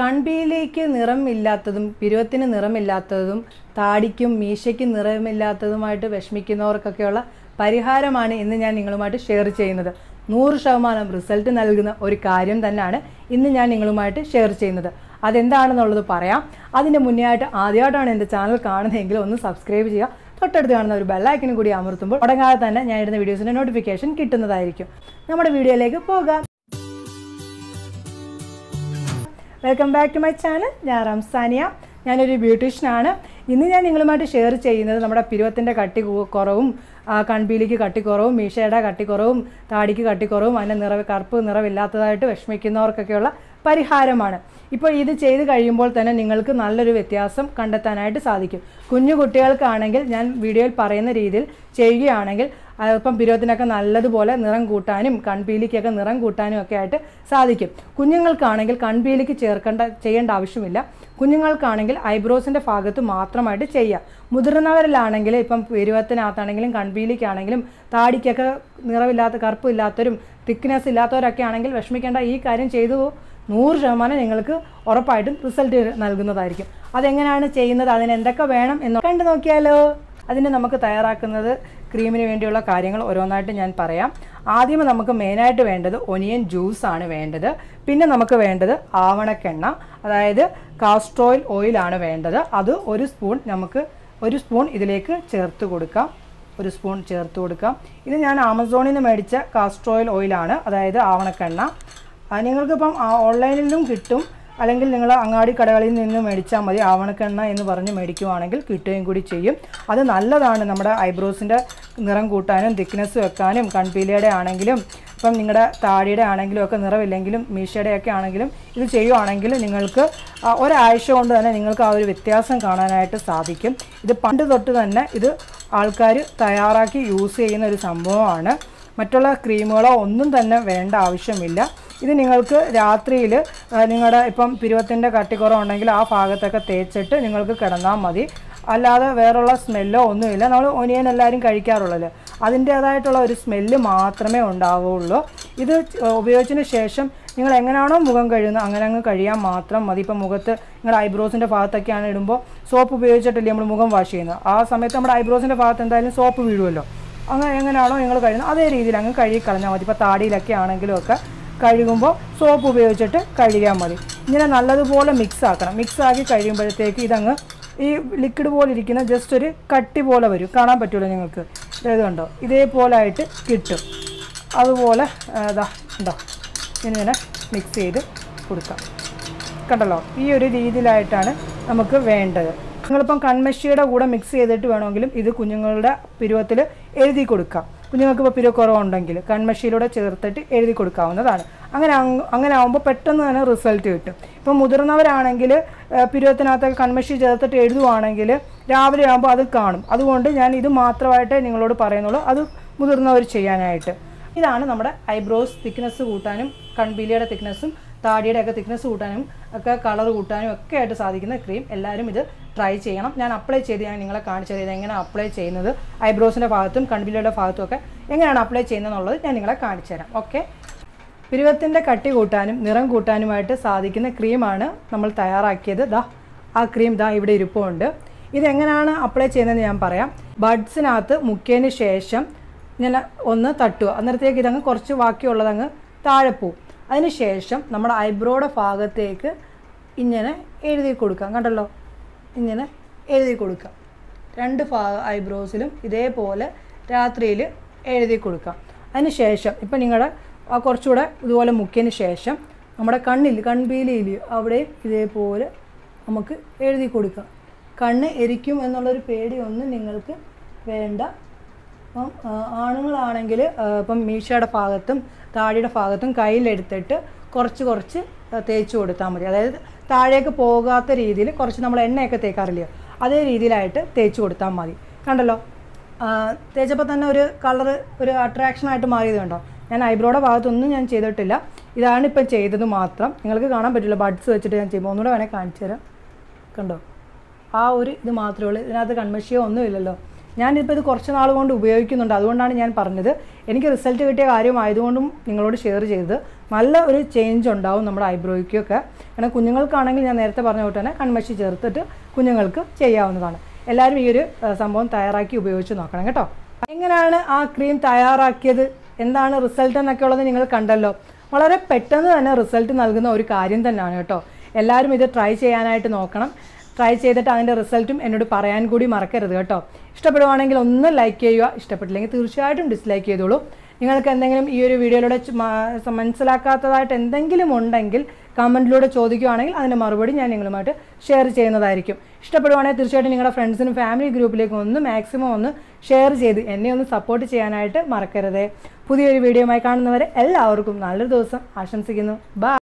കൺപീലിക്ക് നിറമില്ലാത്തതും പിരുവത്തിന് നിറമില്ലാത്തതും താടിക്കും മീശയ്ക്കും നിറമില്ലാത്തതുമായിട്ട് വിഷമിക്കുന്നവർക്കൊക്കെയുള്ള പരിഹാരമാണ് ഇന്ന് ഞാൻ നിങ്ങളുമായിട്ട് ഷെയർ ചെയ്യുന്നത് നൂറ് ശതമാനം റിസൾട്ട് നൽകുന്ന ഒരു കാര്യം തന്നെയാണ് ഇന്ന് ഞാൻ നിങ്ങളുമായിട്ട് ഷെയർ ചെയ്യുന്നത് അതെന്താണെന്നുള്ളത് പറയാം അതിൻ്റെ മുന്നേ ആയിട്ട് ആദ്യമായിട്ടാണ് എൻ്റെ ചാനൽ കാണുന്നതെങ്കിൽ ഒന്ന് സബ്സ്ക്രൈബ് ചെയ്യുക തൊട്ടടുത്ത് കാണുന്ന ഒരു ബെല്ലൈക്കനും കൂടി അമർത്തുമ്പോൾ ഉടങ്ങാതെ തന്നെ ഞാൻ ഇടുന്ന വീഡിയോസിൻ്റെ നോട്ടിഫിക്കേഷൻ കിട്ടുന്നതായിരിക്കും നമ്മുടെ വീഡിയോയിലേക്ക് പോകാം welcome back to my channel ഞാൻ റംസാനിയ ഞാനൊരു ബ്യൂട്ടീഷ്യനാണ് ഇന്ന് ഞാൻ നിങ്ങളുമായിട്ട് ഷെയർ ചെയ്യുന്നത് നമ്മുടെ പിരുവത്തിൻ്റെ കട്ടി കു- കുറവും ആ, കൺപീലിക്ക് കട്ടിക്കുറവും മീശയുടെ കട്ടിക്കുറവും താടിക്ക് കട്ടിക്കുറവും അതിൻ്റെ നിറവ് കറുപ്പ് നിറവില്ലാത്തതായിട്ട് വിഷമിക്കുന്നവർക്കൊക്കെയുള്ള പരിഹാരമാണ് ഇപ്പോൾ ഇത് ചെയ്ത് കഴിയുമ്പോൾ തന്നെ നിങ്ങൾക്ക് നല്ലൊരു വ്യത്യാസം കണ്ടെത്താനായിട്ട് സാധിക്കും കുഞ്ഞു കുട്ടികൾക്കാണെങ്കിൽ ഞാൻ വീഡിയോയിൽ പറയുന്ന രീതിയിൽ ചെയ്യുകയാണെങ്കിൽ ഇപ്പം പിരുവത്തിനൊക്കെ നല്ലതുപോലെ നിറം കൂട്ടാനും കൺപീലിക്കൊക്കെ നിറം കൂട്ടാനും ഒക്കെ ആയിട്ട് സാധിക്കും കുഞ്ഞുങ്ങൾക്കാണെങ്കിൽ കൺപീലിക്ക് ചേർക്കേണ്ട ചെയ്യേണ്ട ആവശ്യമില്ല കുഞ്ഞുങ്ങൾക്കാണെങ്കിൽ ഐബ്രോസിൻ്റെ ഭാഗത്ത് മാത്രമായിട്ട് ചെയ്യാം മുതിർന്നവരിലാണെങ്കിൽ ഇപ്പം പിരുവത്തിനകത്താണെങ്കിലും കൺപീലിക്കാണെങ്കിലും താടിക്കൊക്കെ നിറമില്ലാത്ത കറുപ്പില്ലാത്തവരും തിക്നെസ് ഇല്ലാത്തവരൊക്കെ ആണെങ്കിൽ വിഷമിക്കേണ്ട ഈ കാര്യം ചെയ്തു നൂറ് ശതമാനം നിങ്ങൾക്ക് ഉറപ്പായിട്ടും റിസൾട്ട് നൽകുന്നതായിരിക്കും അതെങ്ങനെയാണ് ചെയ്യുന്നത് അതിന് എന്തൊക്കെ വേണം എന്ന് കണ്ടു നോക്കിയാലോ അതിന് നമുക്ക് തയ്യാറാക്കുന്നത് ക്രീമിന് വേണ്ടിയുള്ള കാര്യങ്ങൾ ഓരോന്നായിട്ട് ഞാൻ പറയാം ആദ്യം നമുക്ക് മെയിനായിട്ട് വേണ്ടത് ഒനിയൻ ജ്യൂസ് ആണ് വേണ്ടത് പിന്നെ നമുക്ക് വേണ്ടത് ആവണക്കെണ്ണ അതായത് കാസ്ട്രോയിൽ ഓയിലാണ് വേണ്ടത് അത് ഒരു സ്പൂൺ നമുക്ക് ഒരു സ്പൂൺ ഇതിലേക്ക് ചേർത്ത് കൊടുക്കാം ഒരു സ്പൂൺ ചേർത്ത് കൊടുക്കാം ഇത് ഞാൻ ആമസോണിൽ നിന്ന് മേടിച്ച കാസ്ട്രോയിൽ ഓയിലാണ് അതായത് ആവണക്കെണ്ണ ആ, നിങ്ങൾക്കിപ്പം ആ, ഓൺലൈനിലും കിട്ടും അല്ലെങ്കിൽ നിങ്ങൾ അങ്ങാടി കടകളിൽ നിന്ന് മേടിച്ചാൽ മതി ആവണക്കെണ്ണ എന്ന് പറഞ്ഞ് മേടിക്കുവാണെങ്കിൽ കിട്ടുകയും കൂടി ചെയ്യും അത് നല്ലതാണ് നമ്മുടെ ഐബ്രോസിൻ്റെ നിറം കൂട്ടാനും തിക്നെസ് വെക്കാനും കൺപീലിയുടെ ആണെങ്കിലും ഇപ്പം നിങ്ങളുടെ താടിയുടെ ആണെങ്കിലും ഒക്കെ നിറമില്ലെങ്കിലും മീശയുടെ ഒക്കെ ആണെങ്കിലും ഇത് ചെയ്യുവാണെങ്കിൽ നിങ്ങൾക്ക് ആ, ഒരാഴ്ച കൊണ്ട് തന്നെ നിങ്ങൾക്ക് ആ ഒരു വ്യത്യാസം കാണാനായിട്ട് സാധിക്കും ഇത് പണ്ട് തൊട്ട് തന്നെ ഇത് ആൾക്കാർ തയ്യാറാക്കി യൂസ് ചെയ്യുന്ന ഒരു സംഭവമാണ് മറ്റുള്ള ക്രീമുകളോ ഒന്നും തന്നെ വേണ്ട ആവശ്യമില്ല ഇത് നിങ്ങൾക്ക് രാത്രിയിൽ നിങ്ങളുടെ ഇപ്പം പിരുവത്തിൻ്റെ കട്ടിക്കുറവുണ്ടെങ്കിൽ ആ ഭാഗത്തൊക്കെ തേച്ചിട്ട് നിങ്ങൾക്ക് കിടന്നാൽ മതി അല്ലാതെ വേറുള്ള സ്മെല്ലോ ഒന്നുമില്ല നമ്മൾ ഒനിയൻ എല്ലാവരും കഴിക്കാറുള്ളല്ലോ അതിൻ്റേതായിട്ടുള്ള ഒരു സ്മെല്ല് മാത്രമേ ഉണ്ടാവുള്ളൂ ഇത് ഉപയോഗിച്ചതിന് ശേഷം നിങ്ങൾ എങ്ങനെയാണോ മുഖം കഴുകുന്നത് അങ്ങനെ അങ്ങ് കഴിയാൻ മാത്രം മതി ഇപ്പം മുഖത്ത് നിങ്ങളുടെ ഐബ്രോസിൻ്റെ ഭാഗത്തൊക്കെയാണ് ഇടുമ്പോൾ സോപ്പ് ഉപയോഗിച്ചിട്ടല്ലേ നമ്മൾ മുഖം വാഷ് ചെയ്യുന്നത് ആ സമയത്ത് നമ്മുടെ ഐബ്രോസിൻ്റെ ഭാഗത്ത് എന്തായാലും സോപ്പ് വീഴുമല്ലോ അങ്ങനെ എങ്ങനെയാണോ നിങ്ങൾ കഴിയുന്നത് അതേ രീതിയിൽ അങ്ങ് കഴുകി കളഞ്ഞാൽ മതി ഇപ്പോൾ താടിയിലൊക്കെ ആണെങ്കിലും ഒക്കെ കഴുകുമ്പോൾ സോപ്പ് ഉപയോഗിച്ചിട്ട് കഴുകിയാൽ മതി ഇങ്ങനെ നല്ലതുപോലെ മിക്സ് ആക്കണം മിക്സ് ആക്കി കഴിയുമ്പോഴത്തേക്ക് ഇതങ്ങ് ഈ ലിക്വിഡ് പോലെ ഇരിക്കുന്ന ജസ്റ്റ് ഒരു കട്ടി പോലെ വരും കാണാൻ പറ്റുമല്ലോ നിങ്ങൾക്ക് ഇത് കണ്ടോ ഇതേപോലെ ആയിട്ട് കിട്ടും അതുപോലെ ആ, ദാ ഉണ്ടോ ഇങ്ങനെ മിക്സ് ചെയ്ത് കൊടുക്കാം കണ്ടല്ലോ ഈ ഒരു രീതിയിലായിട്ടാണ് നമുക്ക് വേണ്ടത് നിങ്ങളിപ്പം കൺമഷിയുടെ കൂടെ മിക്സ് ചെയ്തിട്ട് വേണമെങ്കിലും ഇത് കുഞ്ഞുങ്ങളുടെ പിരുവത്തിൽ എഴുതി കൊടുക്കാം കുഞ്ഞുങ്ങൾക്ക് ഇപ്പോൾ പിരുവക്കുറവുണ്ടെങ്കിൽ കൺമഷിയിലൂടെ ചേർത്തിട്ട് എഴുതി കൊടുക്കാവുന്നതാണ് അങ്ങനെ അങ്ങ് അങ്ങനെ ആകുമ്പോൾ പെട്ടെന്ന് തന്നെ റിസൾട്ട് കിട്ടും ഇപ്പം മുതിർന്നവരാണെങ്കിൽ പിരുവത്തിനകത്തൊക്കെ കൺമഷി ചേർത്തിട്ട് എഴുതുവാണെങ്കിൽ രാവിലെ ആകുമ്പോൾ അത് കാണും അതുകൊണ്ട് ഞാൻ ഇത് മാത്രമായിട്ടേ നിങ്ങളോട് പറയുന്നുള്ളൂ അത് മുതിർന്നവർ ചെയ്യാനായിട്ട് ഇതാണ് നമ്മുടെ ഐബ്രോസ് തിക്നെസ് കൂട്ടാനും കൺപീലിയുടെ തിക്നെസ്സും താടിയുടെ ഒക്കെ തിക്നെസ് കൂട്ടാനും ഒക്കെ കളർ കൂട്ടാനും ഒക്കെ ആയിട്ട് സാധിക്കുന്ന ക്രീം എല്ലാവരും ഇത് ട്രൈ ചെയ്യണം ഞാൻ അപ്ലൈ ചെയ്ത് ഞാൻ നിങ്ങളെ കാണിച്ചത് ഇത് എങ്ങനെ അപ്ലൈ ചെയ്യുന്നത് ഐബ്രോസിൻ്റെ ഭാഗത്തും കൺപീലിയുടെ ഭാഗത്തും ഒക്കെ എങ്ങനെയാണ് അപ്ലൈ ചെയ്യുന്നത് എന്നുള്ളത് ഞാൻ നിങ്ങളെ കാണിച്ചു തരാം ഓക്കെ പിരുവത്തിൻ്റെ കട്ടി കൂട്ടാനും നിറം കൂട്ടാനുമായിട്ട് സാധിക്കുന്ന ക്രീമാണ് നമ്മൾ തയ്യാറാക്കിയത് ദാ ആ ക്രീം ദാ ഇവിടെ ഇരിപ്പുണ്ട് ഇതെങ്ങനെയാണ് അപ്ലൈ ചെയ്യുന്നതെന്ന് ഞാൻ പറയാം ബഡ്സിനകത്ത് മുക്കിയതിന് ശേഷം ഇങ്ങനെ ഒന്ന് തട്ടുക അന്നേരത്തേക്ക് ഇതങ്ങ് കുറച്ച് ബാക്കിയുള്ളതങ്ങ് താഴെ പോവും അതിന് ശേഷം നമ്മുടെ ഐബ്രോയുടെ ഭാഗത്തേക്ക് ഇങ്ങനെ എഴുതി കൊടുക്കാം കണ്ടല്ലോ ഇങ്ങനെ എഴുതി കൊടുക്കാം രണ്ട് ഭാ ഐബ്രോസിലും ഇതേപോലെ രാത്രിയിൽ എഴുതി കൊടുക്കാം അതിന് ശേഷം ഇപ്പം നിങ്ങളുടെ ആ കുറച്ചുകൂടെ ഇതുപോലെ മുക്കിയതിന് ശേഷം നമ്മുടെ കണ്ണിൽ കൺപീലിയിൽ അവിടെയും ഇതേപോലെ നമുക്ക് എഴുതി കൊടുക്കാം കണ്ണ് എരിക്കും എന്നുള്ളൊരു പേടിയൊന്നും നിങ്ങൾക്ക് വേണ്ട അപ്പം ആ, ആണുങ്ങളാണെങ്കിൽ ആ, ഇപ്പം മീശയുടെ ഭാഗത്തും താടിയുടെ ഭാഗത്തും കയ്യിലെടുത്തിട്ട് കുറച്ച് കുറച്ച് ആ, തേച്ച് കൊടുത്താൽ മതി അതായത് താഴേക്ക് പോകാത്ത രീതിയിൽ കുറച്ച് നമ്മൾ എണ്ണയൊക്കെ തേക്കാറില്ലയോ അതേ രീതിയിലായിട്ട് തേച്ച് കൊടുത്താൽ മതി കണ്ടല്ലോ ആ, തേച്ചപ്പോൾ തന്നെ ഒരു കളർ ഒരു അട്രാക്ഷനായിട്ട് മാറിയത് കണ്ടോ ഞാൻ ഐബ്രോയുടെ ഭാഗത്തൊന്നും ഞാൻ ചെയ്തിട്ടില്ല ഇതാണ് ഇപ്പം ചെയ്തത് മാത്രം നിങ്ങൾക്ക് കാണാൻ പറ്റില്ല ബഡ്സ് വെച്ചിട്ട് ഞാൻ ചെയ്യുമ്പോൾ ഒന്നുകൂടെ വേണേൽ കാണിച്ചു തരാം കണ്ടോ ആ ഒരു ഇത് മാത്രമേ ഉള്ളൂ ഇതിനകത്ത് കൺമഷിയോ ഒന്നുമില്ലല്ലോ ഞാനിപ്പോൾ ഇത് കുറച്ച് നാൾ കൊണ്ട് ഉപയോഗിക്കുന്നുണ്ട് അതുകൊണ്ടാണ് ഞാൻ പറഞ്ഞത് എനിക്ക് റിസൾട്ട് കിട്ടിയ കാര്യമായതുകൊണ്ടും നിങ്ങളോട് ഷെയർ ചെയ്തത് നല്ല ഒരു ചേഞ്ച് ഉണ്ടാവും നമ്മുടെ ഐബ്രോയ്ക്കൊക്കെ കാരണം കുഞ്ഞുങ്ങൾക്കാണെങ്കിൽ ഞാൻ നേരത്തെ പറഞ്ഞ പോലെ തന്നെ കൺമഷി ചേർത്തിട്ട് കുഞ്ഞുങ്ങൾക്ക് ചെയ്യാവുന്നതാണ് എല്ലാവരും ഈ ഒരു ആ, സംഭവം തയ്യാറാക്കി ഉപയോഗിച്ച് നോക്കണം കേട്ടോ എങ്ങനെയാണ് ആ ക്രീം തയ്യാറാക്കിയത് എന്താണ് റിസൾട്ട് എന്നൊക്കെ ഉള്ളത് നിങ്ങൾ കണ്ടല്ലോ വളരെ പെട്ടെന്ന് തന്നെ റിസൾട്ട് നൽകുന്ന ഒരു കാര്യം തന്നെയാണ് കേട്ടോ എല്ലാവരും ഇത് ട്രൈ ചെയ്യാനായിട്ട് നോക്കണം ട്രൈ ചെയ്തിട്ട് അതിൻ്റെ റിസൾട്ടും എന്നോട് പറയാൻ കൂടി മറക്കരുത് കേട്ടോ ഇഷ്ടപ്പെടുവാണെങ്കിൽ ഒന്ന് ലൈക്ക് ചെയ്യുക ഇഷ്ടപ്പെട്ടില്ലെങ്കിൽ തീർച്ചയായിട്ടും ഡിസ്ലൈക്ക് ചെയ്തോളൂ നിങ്ങൾക്ക് എന്തെങ്കിലും ഈ ഒരു വീഡിയോയിലൂടെ ചു- മാ- മനസ്സിലാക്കാത്തതായിട്ട് എന്തെങ്കിലും ഉണ്ടെങ്കിൽ കമൻറ്റിലൂടെ ചോദിക്കുകയാണെങ്കിൽ അതിൻ്റെ മറുപടി ഞാൻ നിങ്ങളുമായിട്ട് ഷെയർ ചെയ്യുന്നതായിരിക്കും ഇഷ്ടപ്പെടുവാണെങ്കിൽ തീർച്ചയായിട്ടും നിങ്ങളുടെ ഫ്രണ്ട്സിനും ഫാമിലി ഗ്രൂപ്പിലേക്കും ഒന്ന് മാക്സിമം ഒന്ന് ഷെയർ ചെയ്ത് എന്നെ ഒന്ന് സപ്പോർട്ട് ചെയ്യാനായിട്ട് മറക്കരുത് പുതിയൊരു വീഡിയോയുമായി കാണുന്നവരെ എല്ലാവർക്കും നല്ലൊരു ദിവസം ആശംസിക്കുന്നു ബൈ